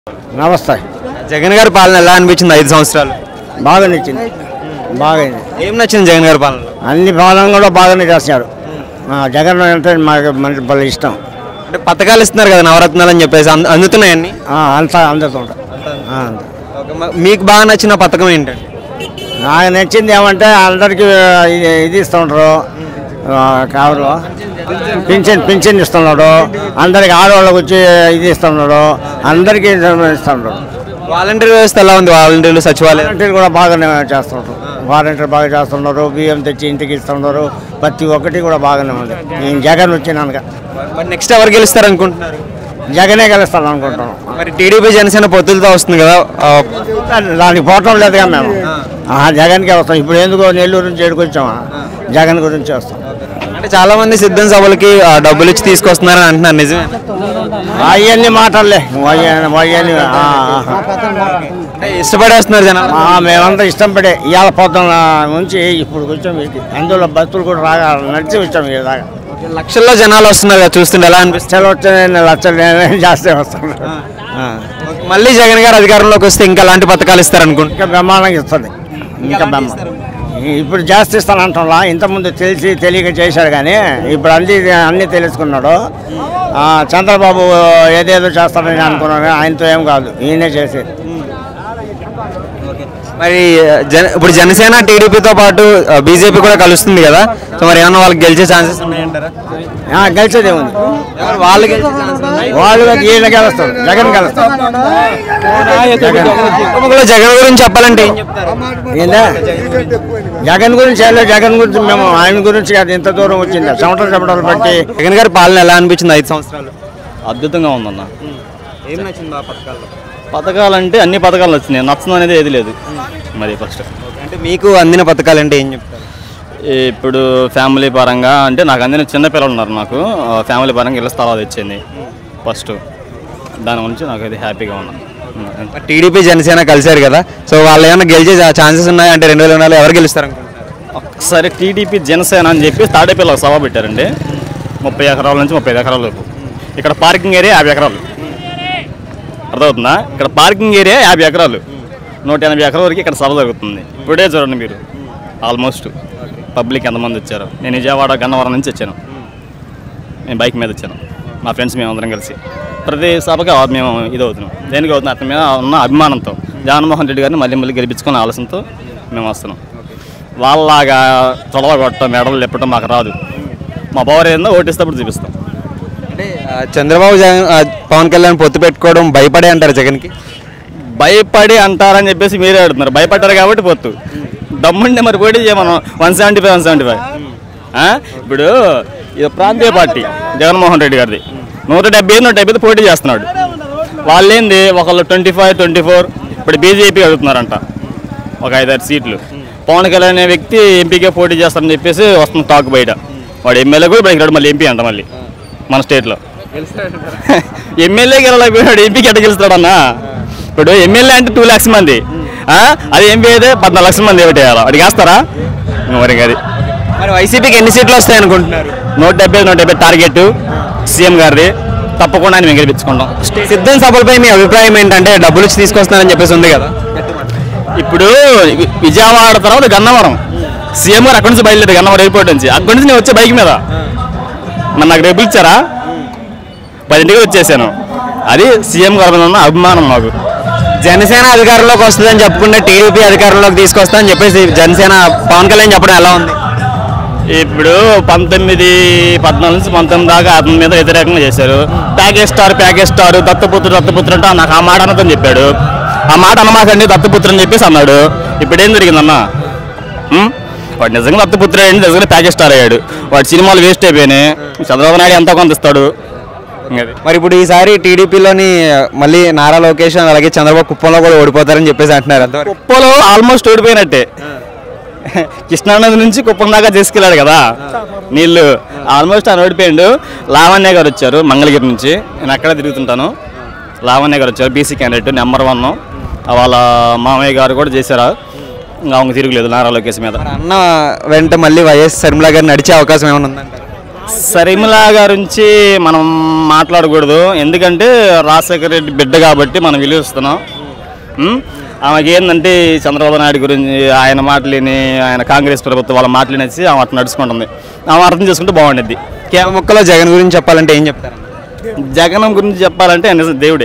నమస్తే జగన్ గారి పాలన ఎలా అనిపించింది ఐదు సంవత్సరాలు బాగా నచ్చింది బాగా ఏం నచ్చింది జగన్ గారి పాలన అన్ని పాలన కూడా బాగానే చేస్తున్నారు ఆ, జగన్ అంటే మాకు మంచి భలే ఇష్టం అంటే పథకాలు ఇస్తున్నారు కదా నవరత్నాలు అని చెప్పేసి అంద- అందుతున్నాయండి ఆ, అంతా అందుతుంటా ఆ, అంతా. ఓకే, మ- మీకు బాగా నచ్చిన పథకం ఏంటండి నాకు నచ్చింది ఏమంటే అందరికీ ఇది- ఇది ఇస్తుంటారు కావాలి పింఛన్ పింఛన్ ఇస్తున్నాడు అందరికి ఆడవాళ్ళకి వచ్చి ఇది ఇస్తున్నాడు అందరికీ ఇస్తున్నాడు వాలంటీర్ వ్యవస్థ ఎలా ఉంది వాలంటీర్లు సచివాలయం వాలంటీర్లు కూడా బాగానే చేస్తుంటారు వాలంటీర్ బాగా చేస్తున్నారు బియ్యం తెచ్చి ఇంటికి ఇస్తున్నారు ప్రతి ఒక్కటి కూడా బాగానే ఉంది నేను జగన్ వచ్చినాక మరి నెక్స్ట్ ఎవరు గెలుస్తారు అనుకుంటున్నారు జగనే గెలుస్తాను అనుకుంటున్నాం మరి టీడీపీ జనసేన పొత్తులతో వస్తుంది కదా ఆ, దానికి పోవటం లేదుగా మేము ఆ, జగన్కే వస్తాం ఇప్పుడు ఎందుకో నెల్లూరు నుంచి ఏడుకొచ్చామా జగన్ గురించి వస్తాం అంటే చాలా మంది సిద్ధం సభలకి ఆ, డబ్బులు ఇచ్చి తీసుకొస్తున్నారని అంటున్నారు నిజమే అవన్నీ మాటలే అవన్నీ అంటే ఇష్టపడేస్తున్నారు జనాలు మేమంతా ఇష్టం పడే ఇవాళ పొద్దున్న నుంచి ఇప్పుడు వచ్చాం వీటికి అందులో బస్సులు కూడా రాగా నడిచి వచ్చాం ఈ దాకా లక్షల్లో జనాలు వస్తున్నారు కదా చూస్తుంటే ఎలా అనిపిస్తుంది లక్షలు వచ్చాయి లక్షలు జాస్తి వస్తున్నారు ఆ. మళ్ళీ జగన్ గారు అధికారంలోకి వస్తే ఇంకా అలాంటి పథకాలు ఇస్తారు అనుకుంటున్నారు ఇంకా బ్రహ్మాండంగా ఇస్తుంది ఇంకా బ్రహ్మ ఇప్పుడు జాస్తి ఇస్తాను అంటున్నా ఇంతకుముందు తెలిసి తెలియక చేశాడు కానీ ఇప్పుడు అన్ని అన్నీ తెలుసుకున్నాడు ఆ, చంద్రబాబు ఏదేదో చేస్తాడని అనుకున్నాను కానీ ఆయనతో ఏం కాదు ఈయనే చేసేది మరి జన ఇప్పుడు జనసేన టీడీపీతో పాటు బీజేపీ కూడా కలుస్తుంది కదా సో మరి ఏమన్నా వాళ్ళకి గెలిచే ఛాన్సెస్ ఉన్నాయంటారా ఆ, గెలిచేదే ఉంది ఎవరు వాళ్ళు గెలిచే ఛాన్సెస్ ఉన్నాయి వాళ్ళు ఈయన గెలుస్తాడు జగన్ గెలుస్తాడు జగన్ కుటుంబంలో జగన్ గురించి చెప్పాలంటే ఏం చెప్తారు ఏందా జగన్ గురించి వెళ్ళే జగన్ గురించి మేము ఆయన గురించి కాదు ఇంత దూరం వచ్చింది చెమటలు చెమటలు బట్టి జగన్ గారి పాలన ఎలా అనిపించింది ఐదు సంవత్సరాలు అద్భుతంగా ఉందన్న ఏం నచ్చింది ఆ పథకాల్లో పథకాలు అంటే అన్ని పథకాలు వచ్చినాయి నచ్చడం అనేది ఏది లేదు మరి ఫస్ట్ అంటే మీకు అందిన పథకాలు అంటే ఏం చెప్తారు ఇప్పుడు ఫ్యామిలీ పరంగా అంటే నాకు అందిన చిన్న పిల్లలు ఉన్నారు నాకు ఆ ఫ్యామిలీ పరంగా ఇళ్ళ స్థలాలు ఇచ్చింది ఫస్ట్ దాని గురించి నాకు అది హ్యాపీగా ఉన్నా మరి టీడీపీ జనసేన కలిశారు కదా సో వాళ్ళు ఏమైనా గెలిచే ఛాన్సెస్ ఉన్నాయి అంటే రెండు వేల నాలుగు ఎవరు గెలుస్తారు అనుకుంటున్నారు ఒకసారి టీడీపీ జనసేన అని చెప్పి తాడేపల్లి ఒక సభ పెట్టారండి ముప్పై ఎకరాల నుంచి ముప్పై ఐదు ఎకరాల వరకు ఇక్కడ పార్కింగ్ ఏరియా యాభై ఎకరాలు అర్థమవుతుందా ఇక్కడ పార్కింగ్ ఏరియా యాభై ఎకరాలు నూట ఎనభై ఎకరాల వరకు ఇక్కడ సభ జరుగుతుంది ఇప్పుడే చూడండి మీరు ఆల్మోస్ట్ పబ్లిక్ ఎంతమంది వచ్చారు నేను విజయవాడ గన్నవరం నుంచి వచ్చాను నేను బైక్ మీద వచ్చాను మా ఫ్రెండ్స్ మేము అందరం కలిసి ప్రతి సభకి ఆ- మేము ఇది అవుతున్నాం దేనికి అవుతున్నాం అతని మీద ఉన్న అభిమానంతో జగన్మోహన్ రెడ్డి గారిని మళ్ళీ మళ్ళీ గెలిపించుకునే ఆలోచనతో మేము వస్తున్నాం వాళ్ళలాగా తొడవ కొట్టడం మెడలు లేపటం మాకు రాదు మా పవర్ ఏందో ఓటిస్తప్పుడు చూపిస్తాం అంటే ఆ, చంద్రబాబు జగన్ ఆ, పవన్ కళ్యాణ్ పొత్తు పెట్టుకోవడం భయపడే అంటారు జగన్కి భయపడి అంటారని చెప్పేసి మీరే అడుగుతున్నారు భయపడ్డారు కాబట్టి పొత్తు దమ్ముండే మరి పోటీ చేయమనం one seventy five one seventy five ఇప్పుడు ఇది ప్రాంతీయ పార్టీ జగన్మోహన్ రెడ్డి గారిది నూట డెబ్బై నూట డెబ్బై పోటీ చేస్తున్నాడు వాళ్ళేంది ఒకళ్ళు ట్వంటీ ఫైవ్ ట్వంటీ ఫోర్ ఇప్పుడు బీజేపీ అడుగుతున్నారంట ఒక ఐదారు సీట్లు పవన్ కళ్యాణ్ అనే వ్యక్తి ఎంపీకే పోటీ చేస్తారని చెప్పేసి వస్తుంది టాక్ బయట వాడు ఎమ్మెల్యే కూడా బయటకు రాడు మళ్ళీ ఎంపీ అంట మళ్ళీ మన స్టేట్లో ఎమ్మెల్యే గెలలేకపోయాడు ఎంపీకి ఎట్ట గెలుస్తాడన్నా ఇప్పుడు ఎమ్మెల్యే అంటే టూ ల్యాక్స్ మంది ఆ? అది ఎంపీ అయితే పద్నాలుగు లక్షల మంది ఏమిటి వేయాలి అడిగి వేస్తారా మరి అది మరి వైసీపీకి ఎన్ని సీట్లు వస్తాయి అనుకుంటున్నారు నూట డెబ్బై నూట డెబ్బై టార్గెట్ సీఎం గారిది తప్పకుండా ఆయన మేము గెలిపించుకుంటాం సిద్ధం సభలపై మీ అభిప్రాయం ఏంటంటే డబ్బులు ఇచ్చి తీసుకొస్తున్నారని చెప్పేసి ఉంది కదా ఇప్పుడు వి- విజయవాడ తర్వాత గన్నవరం సీఎం గారు అక్కడి నుంచి బయలుదేరి గన్నవరం ఎయిర్పోర్ట్ నుంచి అక్కడి నుంచి నేను వచ్చే బైక్ మీద మరి నాకు రేపు ఇచ్చారా పదింటికి వచ్చేసాను అది సీఎం గారి మీద ఉన్న అభిమానం మాకు జనసేన అధికారంలోకి వస్తుందని చెప్పుకుంటే టీడీపీ అధికారంలోకి తీసుకొస్తామని చెప్పేసి జనసేన పవన్ కళ్యాణ్ చెప్పడం ఎలా ఉంది ఇప్పుడు పంతొమ్మిది పద్నాలుగు నుంచి పంతొమ్మిది దాకా అతని మీద వ్యతిరేకంగా చేశారు ప్యాకేజ్ స్టార్ ప్యాకేజ్ స్టార్ దత్తపుత్రుడు దత్తపుత్రుడు అంటే నాకు ఆ మాట అనదని చెప్పాడు ఆ మాట అనమాకండి దత్తపుత్రుడు అని చెప్పేసి అన్నాడు ఇప్పుడు ఏం జరిగిందన్నా ఉం? వాడు నిజంగా దత్తపుత్రుడు అయ్యింది నిజంగా ప్యాకేజ్ స్టార్ అయ్యాడు వాడి సినిమాలు వేస్ట్ అయిపోయినాయి చంద్రబాబు నాయుడు ఎంతో కొంత ఇస్తాడు ఇంకది మరి ఇప్పుడు ఈసారి టీడీపీలోని మళ్ళీ నారా లోకేష్ అలాగే చంద్రబాబు కుప్పంలో కూడా ఓడిపోతారని చెప్పేసి అంటున్నారు అంతవరకు కుప్పలో ఆల్మోస్ట్ ఓడిపోయినట్టే కృష్ణానది నుంచి కుప్పం దాకా తీసుకెళ్ళాడు కదా నీళ్ళు ఆల్మోస్ట్ ఆయన ఓడిపోయిండు లావణ్య గారు వచ్చారు మంగళగిరి నుంచి నేను అక్కడే తిరుగుతుంటాను లావణ్య గారు వచ్చారు బీసీ క్యాండిడేట్ నెంబర్ వన్ వాళ్ళ మామయ్య గారు కూడా చేశారు ఇంకా அவங்க తిరుగులేదు నారా లోకేష్ మీద మరి అన్న వెంట మళ్ళీ వైఎస్ శర్మిల గారు నడిచే అవకాశం ఏమైనా ఉందంటారు సరిమిల గురించి మనం మాట్లాడకూడదు ఎందుకంటే రాజశేఖర రెడ్డి బిడ్డ కాబట్టి మనం విలువిస్తున్నాం ఉం? ఆమెకి ఏంటంటే చంద్రబాబు నాయుడు గురించి ఆయన మాటలేని ఆయన కాంగ్రెస్ ప్రభుత్వం వాళ్ళ మాటలేనేసి ఆమె అట్లా నడుచుకుంటుంది ఆమె అర్థం చేసుకుంటే బాగుండేది కేవలం ముక్కలో జగన్ గురించి చెప్పాలంటే ఏం చెప్తారు జగనం గురించి చెప్పాలంటే ఆయన దేవుడే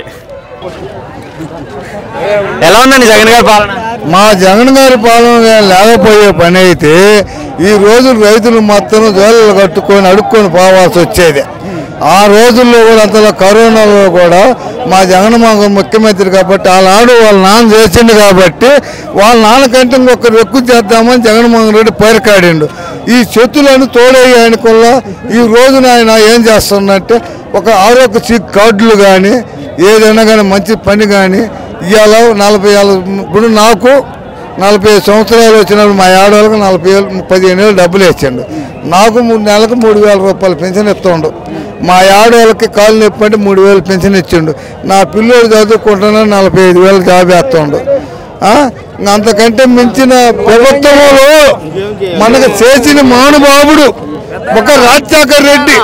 ఎలా ఉందండి జగన్ గారి పాలన మా జగన్ గారి పాలన లేకపోయే పని అయితే ఈ రోజు రైతులు మొత్తం జోళ్ళు కట్టుకొని అడుక్కొని పోవాల్సి వచ్చేది ఆ రోజుల్లో కూడా అంతలో కరోనాలో కూడా మా జగన్మోహన్ ముఖ్యమంత్రి కాబట్టి వాళ్ళ వాళ్ళ నాన్న చేసిండు కాబట్టి వాళ్ళ నాన్నకంటే ఇంకొకరు ఎక్కువ చేద్దామని జగన్మోహన్ రెడ్డి పేరుకాడిండు ఈ చెత్తులను తోడయ్యి ఆయనకుల్లా ఈ రోజున ఆయన ఏం చేస్తుందంటే ఒక ఆరోగ్యశ్రీ కార్డులు కానీ ఏదైనా కానీ మంచి పని కానీ ఇవాళ నలభై ఏళ్ళ ఇప్పుడు నాకు నలభై ఐదు సంవత్సరాలు వచ్చినప్పుడు మా ఆడవాళ్ళకి నలభై ఏళ్ళు పదిహేను ఏళ్ళు డబ్బులు వేసాడు నాకు మూడు నెలలకు మూడు వేల రూపాయలు పెన్షన్ ఇస్తుండు మా ఆడవాళ్ళకి కాళ్ళు నొప్పి అంటే మూడు వేలు పెన్షన్ ఇచ్చిండు నా పిల్లోడు చదువుకుంటున్నా నలభై ఐదు వేలు జాబ్ వేస్తుండు ఆ? ఇంక అంతకంటే మించిన ప్రభుత్వంలో మనకు చేసిన మహానుభావుడు ఒక రాజశేఖర్ రెడ్డి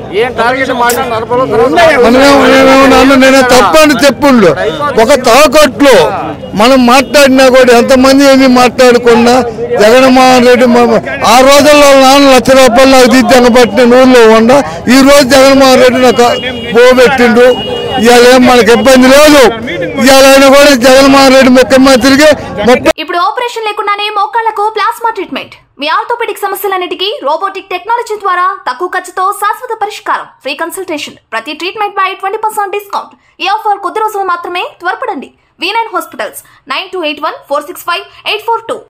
మనమేమన్నా నేనే తప్పని చెప్పుండు ఒక తాకట్లు మనం మాట్లాడినా కూడా ఎంతమంది ఏమి మాట్లాడుకున్నా జగన్మోహన్ రెడ్డి మా- ఆ రోజుల్లో వాళ్ళ నాన్న లక్ష రూపాయలు నాకు దిద్దంగా పట్టిన ఊళ్ళో ఉండ ఈ రోజు జగన్మోహన్ రెడ్డి నాకు పోబెట్టిండు ఇవాళ ఏం మనకి ఇబ్బంది లేదు ఇవాళ ఆయన కూడా జగన్మోహన్ రెడ్డి ముఖ్యమంత్రికి ముప్పై ఇప్పుడు ఆపరేషన్ లేకుండానే మోకాళ్లకు ప్లాస్మా ట్రీట్మెంట్ మీ ఆర్థోపెడిక్ సమస్యలన్నిటికీ రోబోటిక్ టెక్నాలజీ ద్వారా తక్కువ ఖర్చుతో శాశ్వత పరిష్కారం ఫ్రీ కన్సల్టేషన్ ప్రతి ట్రీట్మెంట్ పై ట్వంటీ పర్సెంట్ డిస్కౌంట్ ఈ ఆఫర్ కొద్ది రోజులు మాత్రమే త్వరపడండి V nine hospitals nine two eight one four six five eight four two